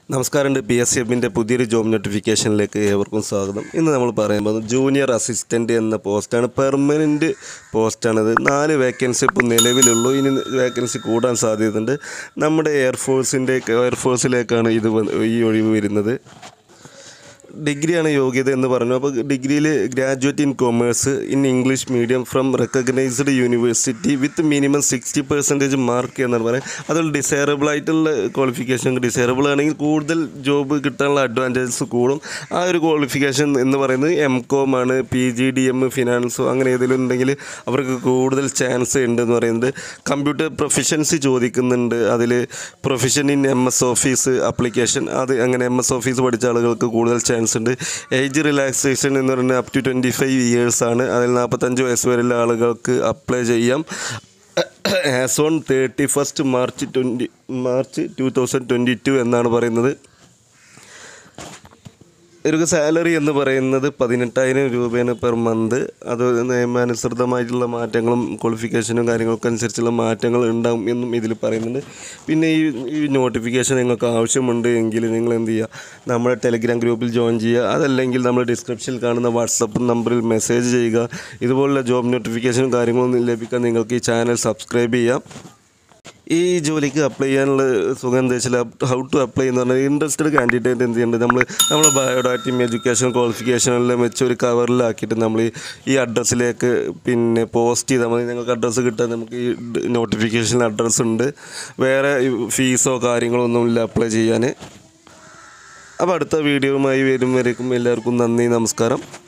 നമസ്കാരമുണ്ട് P S C എഫിൻ്റെ പുതിയൊരു ജോബ് നോട്ടിഫിക്കേഷനിലേക്ക് ഏവർക്കും സ്വാഗതം ഇന്ന് നമ്മൾ പറയാൻ പോകുന്നത് ജൂനിയർ അസിസ്റ്റൻ്റ് എന്ന പോസ്റ്റാണ് പെർമനൻറ്റ് പോസ്റ്റാണിത് നാല് വേക്കൻസി ഇപ്പോൾ നിലവിലുള്ളൂ ഇനി വേക്കൻസി കൂടാൻ സാധ്യതയുണ്ട് നമ്മുടെ എയർഫോഴ്സിൻ്റെ എയർഫോഴ്സിലേക്കാണ് ഇത് വന്ന് ഈ ഒഴിവ് വരുന്നത് ഡിഗ്രിയാണ് യോഗ്യത എന്ന് പറഞ്ഞു അപ്പോൾ ഡിഗ്രിയിൽ graduate in commerce in English medium from recognised university with minimum sixty percentage mark എന്നാണ് പറയുന്നത് അതുപോലെ ഡിസൈറബിൾ ആയിട്ടുള്ള ക്വാളിഫിക്കേഷൻ ഡിസൈറബിൾ ആണെങ്കിൽ കൂടുതൽ ജോബ് കിട്ടാനുള്ള അഡ്വാൻറ്റേജസ് കൂടും ആ ഒരു ക്വാളിഫിക്കേഷൻ എന്ന് പറയുന്നത് എം കോം ആണ് പി ജി ഡി എം ഫിനാൻസോ അങ്ങനെ ഏതെങ്കിലും ഉണ്ടെങ്കിൽ അവർക്ക് കൂടുതൽ ചാൻസ് ഉണ്ട് എന്ന് പറയുന്നത് കമ്പ്യൂട്ടർ പ്രൊഫഷൻസി ചോദിക്കുന്നുണ്ട് അതിൽ profession in M S office application അത് അങ്ങനെ എം എസ് ഓഫീസ് പഠിച്ച ആളുകൾക്ക് കൂടുതൽ ചാൻസ് ഉണ്ട് ഏജ് റിലാക്സേഷൻ എന്ന് പറയുന്നത് up to twenty five years ആണ് അതിൽ നാൽപ്പത്തഞ്ച് വയസ്സ് വരെയുള്ള ആളുകൾക്ക് അപ്ലൈ ചെയ്യാം as on thirty first March twenty March two thousand twenty two എന്നാണ് പറയുന്നത് ഒരു സാലറി എന്ന് പറയുന്നത് പതിനെട്ടായിരം രൂപയാണ് പെർ മന്ത് അത് നിയമാനുസൃതമായിട്ടുള്ള മാറ്റങ്ങളും ക്വാളിഫിക്കേഷനും കാര്യങ്ങളൊക്കെ അനുസരിച്ചുള്ള മാറ്റങ്ങൾ ഉണ്ടാകും എന്നും ഇതിൽ പറയുന്നുണ്ട് പിന്നെ ഈ ഈ നോട്ടിഫിക്കേഷൻ നിങ്ങൾക്ക് ആവശ്യമുണ്ട് എങ്കിൽ നിങ്ങൾ എന്ത് ചെയ്യുക നമ്മുടെ ടെലിഗ്രാം ഗ്രൂപ്പിൽ ജോയിൻ ചെയ്യുക അതല്ലെങ്കിൽ നമ്മൾ ഡിസ്ക്രിപ്ഷനിൽ കാണുന്ന വാട്സപ്പ് നമ്പറിൽ മെസ്സേജ് ചെയ്യുക ഇതുപോലുള്ള ജോബ് നോട്ടിഫിക്കേഷനും കാര്യങ്ങളൊന്നും ലഭിക്കാൻ നിങ്ങൾക്ക് ഈ ചാനൽ സബ്സ്ക്രൈബ് ചെയ്യാം ഈ ജോലിക്ക് അപ്ലൈ ചെയ്യാനുള്ള സുഖം എന്താ വെച്ചാൽ ഹൗ ടു അപ്ലൈ എന്ന് പറഞ്ഞാൽ ഇൻട്രസ്റ്റഡ് കാൻഡിഡേറ്റ് എന്ത് ചെയ്യേണ്ടത് നമ്മൾ നമ്മുടെ ബയോഡാറ്റയും എഡ്യൂക്കേഷൻ ക്വാളിഫിക്കേഷൻ എല്ലാം വെച്ച് ഒരു കവറിലാക്കിയിട്ട് നമ്മൾ ഈ- ഈ അഡ്രസ്സിലേക്ക് പിന്നെ പോസ്റ്റ് ചെയ്താൽ മതി നിങ്ങൾക്ക് അഡ്രസ്സ് കിട്ടാൻ നമുക്ക് ഈ നോട്ടിഫിക്കേഷൻ അഡ്രസ്സ് ഉണ്ട് വേറെ ഫീസോ കാര്യങ്ങളോ ഒന്നുമില്ല അപ്ലൈ ചെയ്യാൻ അപ്പോൾ അടുത്ത വീഡിയോയുമായി വരും വരേക്കും എല്ലാവർക്കും നന്ദി നമസ്കാരം